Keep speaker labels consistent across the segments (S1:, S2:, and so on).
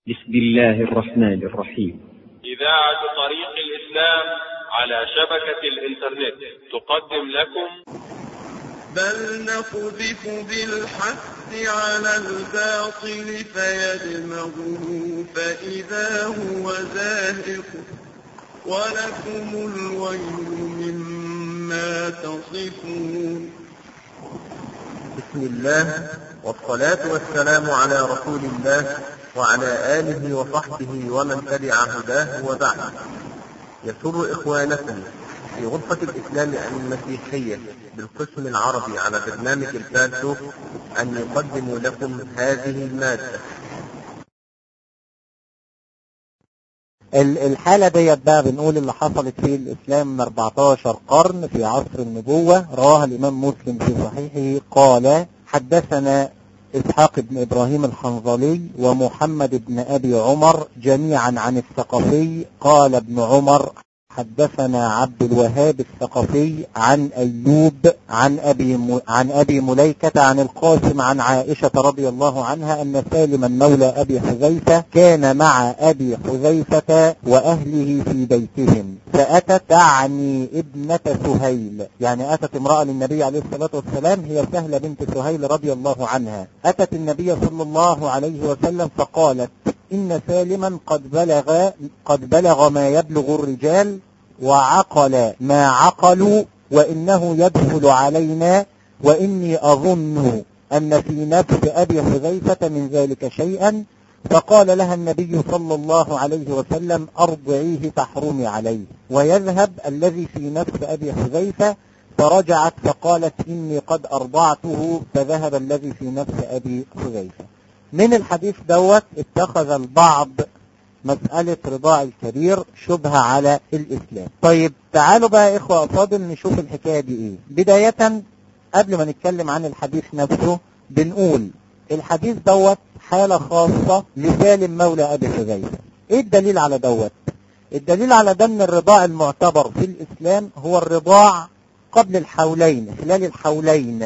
S1: بسم الله الرحمن الرحيم
S2: إذاعة طريق الإسلام على شبكة الإنترنت تقدم لكم
S3: بل نقذف بالحق على الباطل فيدمغه فإذا هو زاهق ولكم الويل مما تصفون
S4: بسم الله والصلاة والسلام على رسول الله وعلى آله وصحبه ومن تبع هداه وبعد يسر إخوانكم في غرفة الإسلام المسيحية بالقسم العربي على برنامج الفالتو أن يقدموا لكم هذه المادة
S5: ال- الحالة ديت بقى بنقول اللي حصلت في الإسلام من 14 قرن في عصر النبوة رواها الإمام مسلم في صحيحه قال حدثنا إسحاق بن إبراهيم الحنظلي ومحمد بن أبي عمر جميعا عن الثقفي قال ابن عمر حدثنا عبد الوهاب الثقفي عن أيوب عن أبي م... عن أبي مليكة عن القاسم عن عائشة رضي الله عنها أن سالما مولى أبي حذيفة كان مع أبي حذيفة وأهله في بيتهم فأتت تعني ابنة سهيل يعني أتت امرأة للنبي عليه الصلاة والسلام هي سهلة بنت سهيل رضي الله عنها أتت النبي صلى الله عليه وسلم فقالت إن سالما قد بلغ قد بلغ ما يبلغ الرجال وعقل ما عقلوا وإنه يدخل علينا وإني أظن أن في نفس أبي حذيفة من ذلك شيئا فقال لها النبي صلى الله عليه وسلم أرضعيه تحرمي عليه ويذهب الذي في نفس أبي حذيفة فرجعت فقالت إني قد أرضعته فذهب الذي في نفس أبي حذيفة من الحديث دوت اتخذ البعض مسألة رضاع الكبير شبهة على الإسلام طيب تعالوا بقى إخوة أفاضل نشوف الحكاية دي إيه بداية قبل ما نتكلم عن الحديث نفسه بنقول الحديث دوت حالة خاصة لسالم مولى أبي حذيفة إيه الدليل على دوت الدليل على ده أن الرضاع المعتبر في الإسلام هو الرضاع قبل الحولين خلال الحولين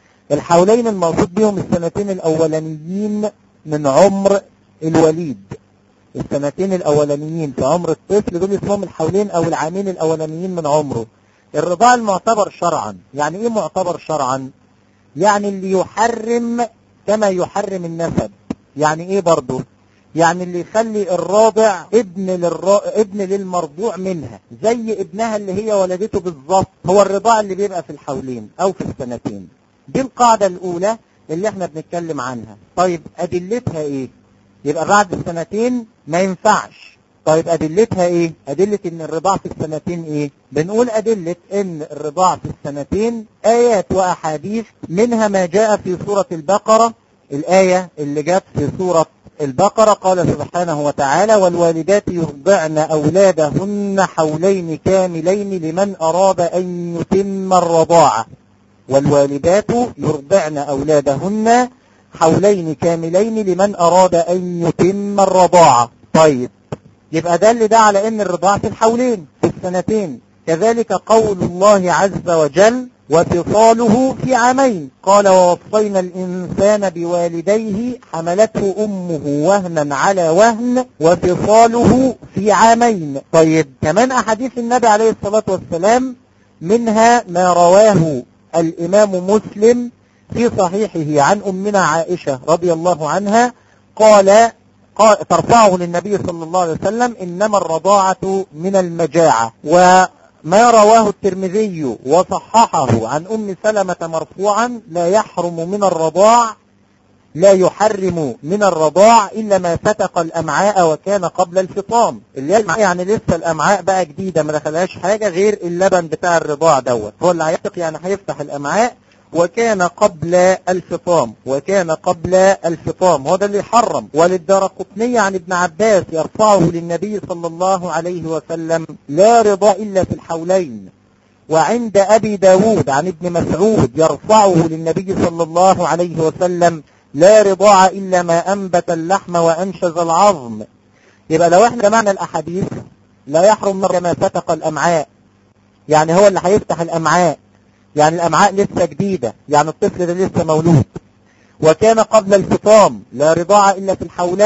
S5: الحولين المقصود بهم السنتين الأولانيين من عمر الوليد السنتين الأولانيين في عمر الطفل دول اسمهم الحولين أو العامين الأولانيين من عمره الرضاع المعتبر شرعا يعني إيه معتبر شرعا يعني اللي يحرم كما يحرم النسب يعني إيه برضه يعني اللي يخلي الراضع ابن للرا... ابن للمرضوع منها زي ابنها اللي هي ولدته بالظبط هو الرضاع اللي بيبقى في الحولين او في السنتين دي القاعدة الأولى اللي احنا بنتكلم عنها طيب أدلتها إيه يبقى بعد السنتين ما ينفعش طيب أدلتها إيه أدلة إن الرضاع في السنتين إيه بنقول أدلة إن الرضاع في السنتين آيات وأحاديث منها ما جاء في سورة البقرة الآية اللي جت في سورة البقرة قال سبحانه وتعالى والوالدات يرضعن أولادهن حولين كاملين لمن أراد أن يتم الرضاعة والوالدات يرضعن أولادهن حولين كاملين لمن أراد أن يتم الرضاعة طيب يبقى ده اللي ده على أن الرضاعة في الحولين في السنتين كذلك قول الله عز وجل وفصاله في عامين قال ووصينا الإنسان بوالديه حملته أمه وهنا على وهن وفصاله في عامين طيب كمان أحاديث النبي عليه الصلاة والسلام منها ما رواه الإمام مسلم في صحيحه عن أمنا عائشة رضي الله عنها قال, قال ترفعه للنبي صلى الله عليه وسلم إنما الرضاعة من المجاعة وما رواه الترمذي وصححه عن أم سلمة مرفوعا لا يحرم من الرضاع لا يحرم من الرضاع إلا ما فتق الأمعاء وكان قبل الفطام اللي هي يعني لسه الأمعاء بقى جديدة ما دخلهاش حاجة غير اللبن بتاع الرضاع دوت هو اللي هيفتق يعني هيفتح الأمعاء وكان قبل الفطام وكان قبل الفطام هو ده اللي حرم وللدرقطني عن ابن عباس يرفعه للنبي صلى الله عليه وسلم لا رضا إلا في الحولين وعند أبي داود عن ابن مسعود يرفعه للنبي صلى الله عليه وسلم لا رضاع إلا ما أنبت اللحم وأنشز العظم يبقى لو احنا جمعنا الأحاديث لا يحرم كما فتق الأمعاء يعني هو اللي هيفتح الأمعاء يعني الأمعاء لسه جديدة يعني الطفل ده لسه مولود وكان قبل الفطام لا رضاعة إلا في الحولين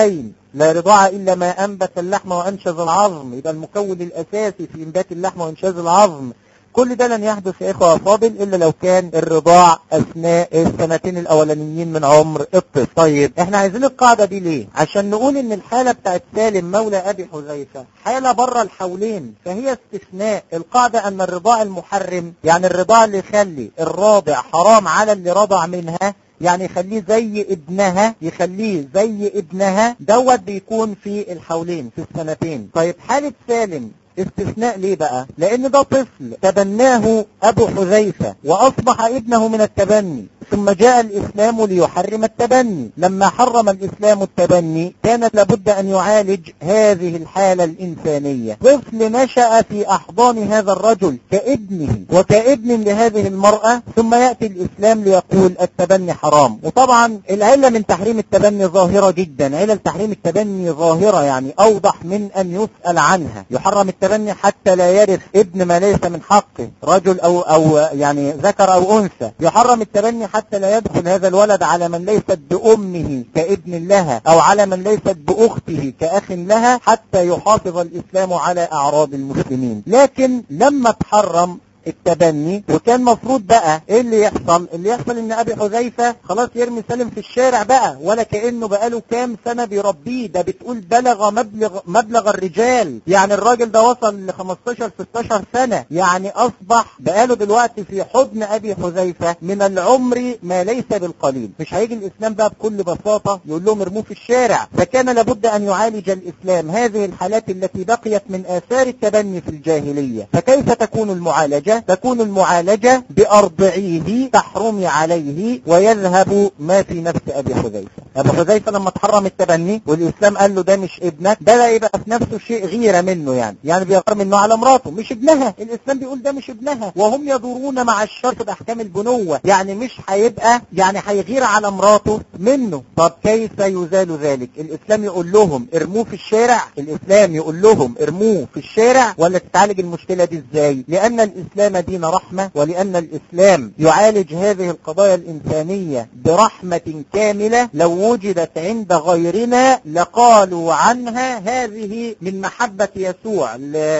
S5: لا رضاعة إلا ما أنبت اللحم وأنشز العظم يبقى المكون الأساسي في إنبات اللحم وإنشاز العظم كل ده لن يحدث يا إخوة فاضل إلا لو كان الرضاع أثناء السنتين الأولانيين من عمر الطفل طيب إحنا عايزين القاعدة دي ليه عشان نقول إن الحالة بتاعت سالم مولى أبي حذيفة حالة بره الحولين فهي استثناء القاعدة أن الرضاع المحرم يعني الرضاع اللي يخلي الراضع حرام على اللي رضع منها يعني يخليه زي ابنها يخليه زي ابنها دوت بيكون في الحولين في السنتين طيب حالة سالم استثناء ليه بقى لان ده طفل تبناه ابو حذيفة واصبح ابنه من التبني ثم جاء الاسلام ليحرم التبني لما حرم الاسلام التبني كان لابد ان يعالج هذه الحالة الانسانية طفل نشأ في احضان هذا الرجل كابنه وكابن لهذه المرأة ثم يأتي الاسلام ليقول التبني حرام وطبعا العلة من تحريم التبني ظاهرة جدا علة تحريم التبني ظاهرة يعني اوضح من ان يسأل عنها يحرم التبني حتى لا يرث ابن ما ليس من حقه رجل او او يعني ذكر او انثى يحرم التبني حتى لا يدخل هذا الولد على من ليست بامه كابن لها او على من ليست باخته كاخ لها حتى يحافظ الاسلام على اعراض المسلمين لكن لما تحرم التبني وكان مفروض بقى ايه اللي يحصل اللي يحصل ان ابي حذيفة خلاص يرمي سالم في الشارع بقى ولا كأنه بقاله كام سنة بيربيه ده بتقول بلغ مبلغ مبلغ الرجال يعني الراجل ده وصل ل 15 16 سنة يعني اصبح بقاله دلوقتي في حضن ابي حذيفة من العمر ما ليس بالقليل مش هيجي الاسلام بقى بكل بساطة يقول لهم ارموه في الشارع فكان لابد ان يعالج الاسلام هذه الحالات التي بقيت من اثار التبني في الجاهلية فكيف تكون المعالجة تكون المعالجة بأرضعيه تحرم عليه ويذهب ما في نفس أبي حذيفة أبو حذيفة لما تحرم التبني والإسلام قال له ده مش ابنك بدأ يبقى في نفسه شيء غيرة منه يعني يعني بيغار منه على مراته مش ابنها الإسلام بيقول ده مش ابنها وهم يدورون مع الشرط بأحكام البنوة يعني مش هيبقى يعني هيغير على مراته منه طب كيف يزال ذلك الإسلام يقول لهم ارموه في الشارع الإسلام يقول لهم ارموه في الشارع ولا تتعالج المشكلة دي ازاي لأن الإسلام دين رحمة ولأن الإسلام يعالج هذه القضايا الإنسانية برحمة كاملة لو وجدت عند غيرنا لقالوا عنها هذه من محبة يسوع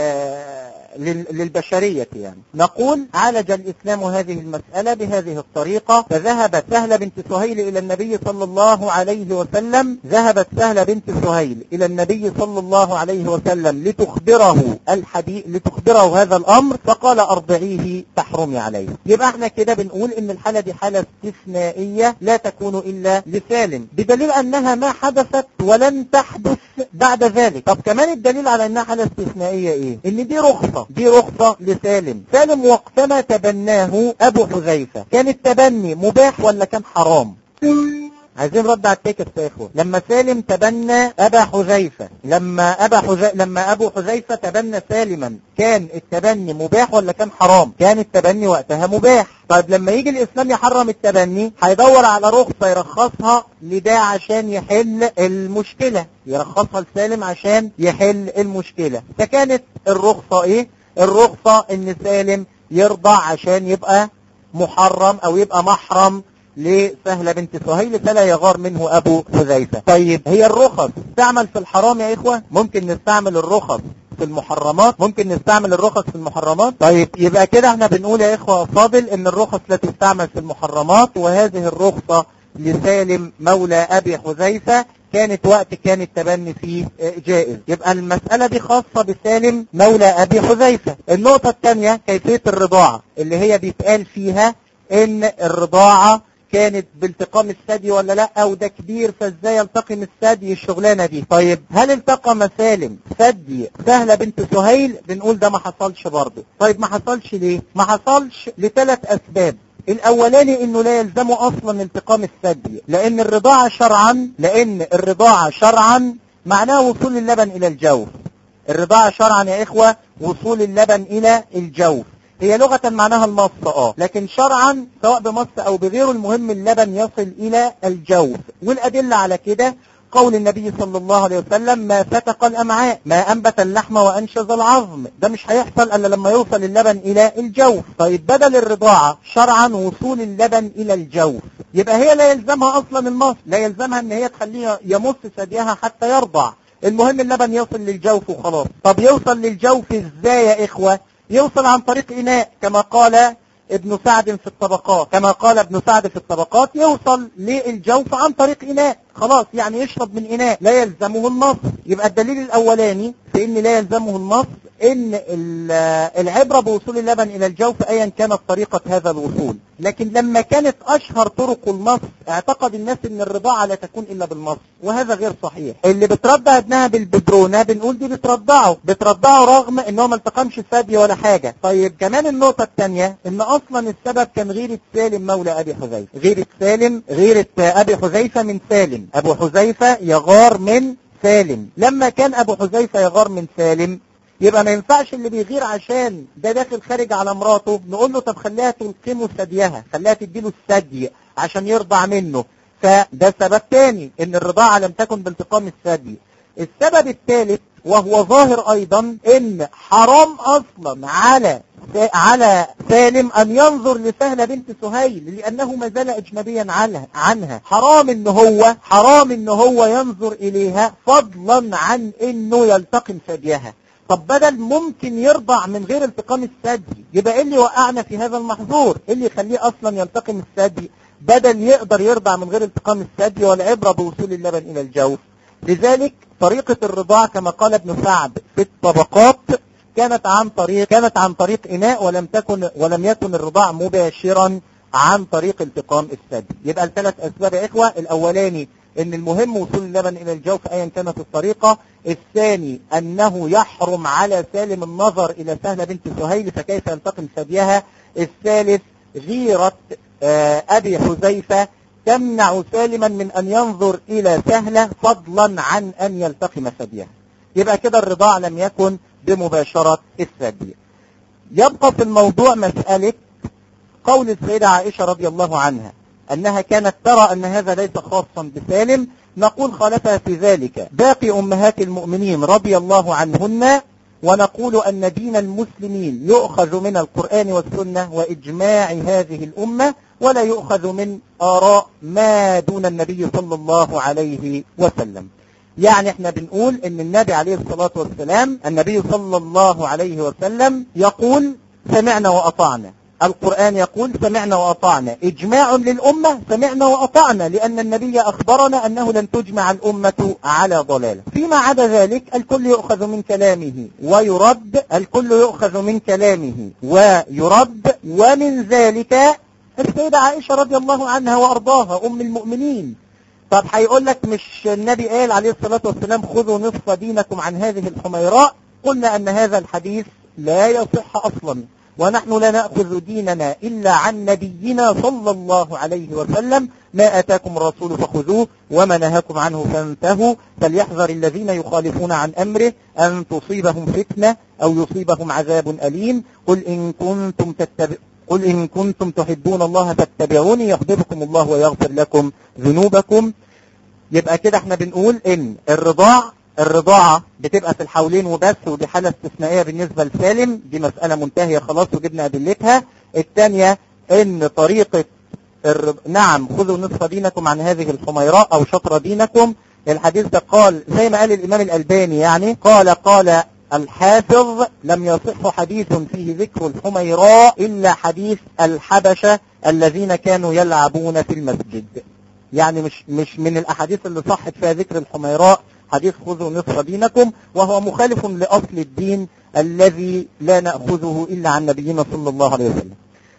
S5: ل- لل- للبشرية يعني نقول عالج الإسلام هذه المسألة بهذه الطريقة فذهبت سهلة بنت سهيل إلى النبي صلى الله عليه وسلم ذهبت سهلة بنت سهيل إلى النبي صلى الله عليه وسلم لتخبره الحديث لتخبره هذا الأمر فقال أرضعيه تحرمي عليه يبقى احنا كده بنقول إن الحالة دي حالة استثنائية لا تكون إلا لسالم بدليل أنها ما حدثت ولن تحدث بعد ذلك طب كمان الدليل على أنها حالة استثنائية إيه إن دي رخصة دي رخصة لسالم سالم وقتما تبناه أبو حذيفة كان التبني مباح ولا كان حرام عايزين رد على التكست يا اخوه لما سالم تبنى ابا حذيفه لما ابا حذيفه لما ابو حذيفه تبنى سالما كان التبني مباح ولا كان حرام كان التبني وقتها مباح طيب لما يجي الاسلام يحرم التبني هيدور على رخصه يرخصها لده عشان يحل المشكله يرخصها لسالم عشان يحل المشكله فكانت الرخصه ايه الرخصه ان سالم يرضع عشان يبقى محرم او يبقى محرم لسهلة بنت سهيل فلا يغار منه أبو حذيفة طيب هي الرخص تعمل في الحرام يا إخوة ممكن نستعمل الرخص في المحرمات ممكن نستعمل الرخص في المحرمات طيب يبقى كده احنا بنقول يا إخوة فاضل ان الرخص لا تستعمل في المحرمات وهذه الرخصة لسالم مولى أبي حذيفة كانت وقت كان التبني فيه جائز يبقى المسألة دي خاصة بسالم مولى أبي حذيفة النقطة الثانية كيفية الرضاعة اللي هي بيتقال فيها ان الرضاعة كانت بالتقام الثدي ولا لا وده كبير فازاي يلتقم الثدي الشغلانه دي طيب هل التقم سالم ثدي سهله بنت سهيل بنقول ده ما حصلش برضه طيب ما حصلش ليه ما حصلش لثلاث اسباب الاولاني انه لا يلزمه اصلا التقام الثدي لان الرضاعه شرعا لان الرضاعه شرعا معناها وصول اللبن الى الجوف الرضاعه شرعا يا اخوه وصول اللبن الى الجوف هي لغة معناها المص اه لكن شرعا سواء بمص او بغيره المهم اللبن يصل الى الجوف والادلة على كده قول النبي صلى الله عليه وسلم ما فتق الأمعاء ما أنبت اللحم وأنشز العظم ده مش هيحصل إلا لما يوصل اللبن إلى الجوف طيب بدل الرضاعة شرعا وصول اللبن إلى الجوف يبقى هي لا يلزمها أصلا المص لا يلزمها أن هي تخليها يمص ثديها حتى يرضع المهم اللبن يوصل للجوف وخلاص طب يوصل للجوف ازاي يا إخوة يوصل عن طريق إناء كما قال ابن سعد في الطبقات كما قال ابن سعد في الطبقات يوصل للجوف عن طريق إناء خلاص يعني يشرب من إناء لا يلزمه النص يبقى الدليل الأولاني في إن لا يلزمه النص إن ال- العبرة بوصول اللبن إلى الجوف أيا كانت طريقة هذا الوصول لكن لما كانت أشهر طرق المص اعتقد الناس إن الرضاعة لا تكون إلا بالمص وهذا غير صحيح اللي بترضع ابنها بالبدرونة بنقول دي بترضعه بترضعه رغم إنه ما التقمش ثدي ولا حاجة طيب كمان النقطة الثانية إن أصلا السبب كان غيرة سالم مولى أبي حذيفة غيرة سالم غيرة أبي حذيفة من سالم أبو حذيفة يغار من سالم لما كان أبو حذيفة يغار من سالم يبقى ما ينفعش اللي بيغير عشان ده داخل خارج على مراته نقول له طب خليها تلقمه ثديها خليها تديله الثدي عشان يرضع منه فده سبب تاني ان الرضاعة لم تكن بالتقام الثدي السبب الثالث وهو ظاهر ايضا ان حرام اصلا على على سالم ان ينظر لسهلة بنت سهيل لانه ما زال اجنبيا عنها عنها حرام ان هو حرام ان هو ينظر اليها فضلا عن انه يلتقم ثديها طب بدل ممكن يرضع من غير التقام الثدي يبقى ايه اللي وقعنا في هذا المحظور ايه اللي يخليه اصلا يلتقم الثدي بدل يقدر يرضع من غير التقام الثدي والعبرة بوصول اللبن الى الجوف لذلك طريقة الرضاع كما قال ابن سعد في الطبقات كانت عن طريق كانت عن طريق اناء ولم تكن ولم يكن الرضاع مباشرا عن طريق التقام الثدي يبقى الثلاث اسباب يا اخوه الاولاني ان المهم وصول اللبن الى الجوف ايا كانت الطريقه الثاني انه يحرم على سالم النظر الى سهله بنت سهيل فكيف يلتقم ثديها الثالث غيره آه، ابي حذيفه تمنع سالما من ان ينظر الى سهله فضلا عن ان يلتقم ثديها يبقى كده الرضاع لم يكن بمباشره الثدي يبقى في الموضوع مساله قول السيدة عائشة رضي الله عنها أنها كانت ترى أن هذا ليس خاصا بسالم نقول خالفها في ذلك باقي أمهات المؤمنين رضي الله عنهن ونقول أن دين المسلمين يؤخذ من القرآن والسنة وإجماع هذه الأمة ولا يؤخذ من آراء ما دون النبي صلى الله عليه وسلم يعني احنا بنقول ان النبي عليه الصلاة والسلام النبي صلى الله عليه وسلم يقول سمعنا وأطعنا القرآن يقول سمعنا وأطعنا إجماع للأمة سمعنا وأطعنا لأن النبي أخبرنا أنه لن تجمع الأمة على ضلالة فيما عدا ذلك الكل يؤخذ من كلامه ويرد الكل يؤخذ من كلامه ويرد ومن ذلك السيدة عائشة رضي الله عنها وأرضاها أم المؤمنين طب هيقول لك مش النبي قال عليه الصلاة والسلام خذوا نصف دينكم عن هذه الحميراء قلنا أن هذا الحديث لا يصح أصلا ونحن لا نأخذ ديننا إلا عن نبينا صلى الله عليه وسلم ما أتاكم الرسول فخذوه وما نهاكم عنه فانتهوا فليحذر الذين يخالفون عن أمره أن تصيبهم فتنة أو يصيبهم عذاب أليم قل إن كنتم تتبع قل إن كنتم تحبون الله فاتبعوني يحببكم الله ويغفر لكم ذنوبكم يبقى كده احنا بنقول ان الرضاع الرضاعة بتبقى في الحولين وبس ودي حالة استثنائية بالنسبة لسالم دي مسألة منتهية خلاص وجبنا أدلتها الثانية ان طريقة الر... نعم خذوا نصف دينكم عن هذه الحميراء او شطر دينكم الحديث ده قال زي ما قال الامام الالباني يعني قال قال الحافظ لم يصح حديث فيه ذكر الحميراء الا حديث الحبشة الذين كانوا يلعبون في المسجد يعني مش مش من الاحاديث اللي صحت فيها ذكر الحميراء حديث خذوا نصف دينكم وهو مخالف لاصل الدين الذي لا ناخذه الا عن نبينا صلى الله عليه وسلم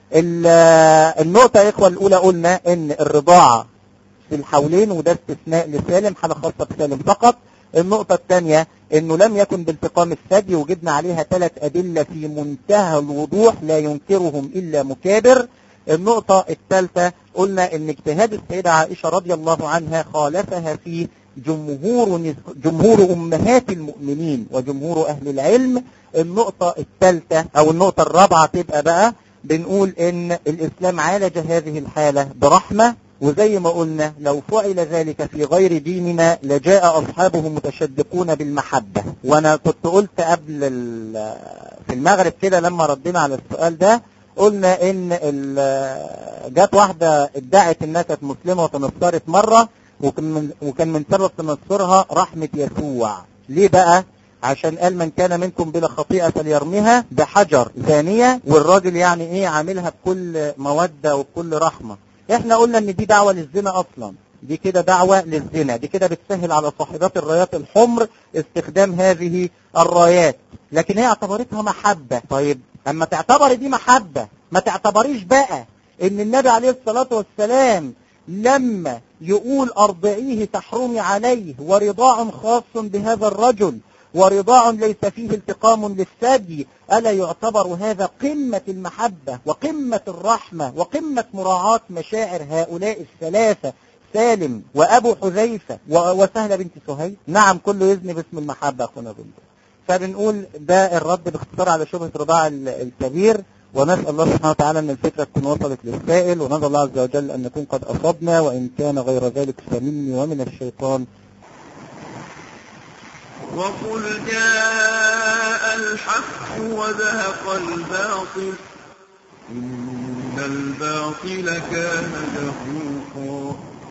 S5: النقطة يا إخوة الأولى قلنا إن الرضاعة في الحولين وده استثناء لسالم حالة خاصة بسالم فقط النقطة الثانية إنه لم يكن بالتقام الثدي وجدنا عليها ثلاث أدلة في منتهى الوضوح لا ينكرهم إلا مكابر النقطة الثالثة قلنا إن اجتهاد السيدة عائشة رضي الله عنها خالفها في جمهور جمهور أمهات المؤمنين وجمهور أهل العلم النقطة الثالثة أو النقطة الرابعة تبقى بقى بنقول ان الاسلام عالج هذه الحالة برحمة وزي ما قلنا لو فعل ذلك في غير ديننا لجاء أصحابه متشدقون بالمحبة وأنا كنت قلت قبل ال- في المغرب كده لما ردينا على السؤال ده قلنا إن ال- جت واحدة ادعت إنها كانت مسلمة وتنصرت مرة وكان من, وكان من سبب تنصرها رحمة يسوع ليه بقى؟ عشان قال من كان منكم بلا خطيئة فليرميها بحجر ثانية والراجل يعني ايه عاملها بكل مودة وبكل رحمة احنا قلنا ان دي دعوة للزنا اصلا دي كده دعوة للزنا دي كده بتسهل على صاحبات الرايات الحمر استخدام هذه الرايات لكن هي اعتبرتها محبة طيب اما تعتبر دي محبة ما تعتبريش بقى ان النبي عليه الصلاة والسلام لما يقول أرضعيه تحرمي عليه ورضاع خاص بهذا الرجل ورضاع ليس فيه التقام للثدي ألا يعتبر هذا قمة المحبة وقمة الرحمة وقمة مراعاة مشاعر هؤلاء الثلاثة سالم وأبو حذيفة و- وسهلة بنت سهيل نعم كله يزني باسم المحبة أخونا بنت فبنقول ده الرد باختصار على شبهة رضاع ال- الكبير ونسأل الله سبحانه وتعالى أن الفكرة تكون وصلت للسائل وندعو الله عز وجل أن نكون قد أصبنا وإن كان غير ذلك فمني ومن الشيطان
S3: وقل جاء الحق وزهق الباطل إن الباطل كان زهوقا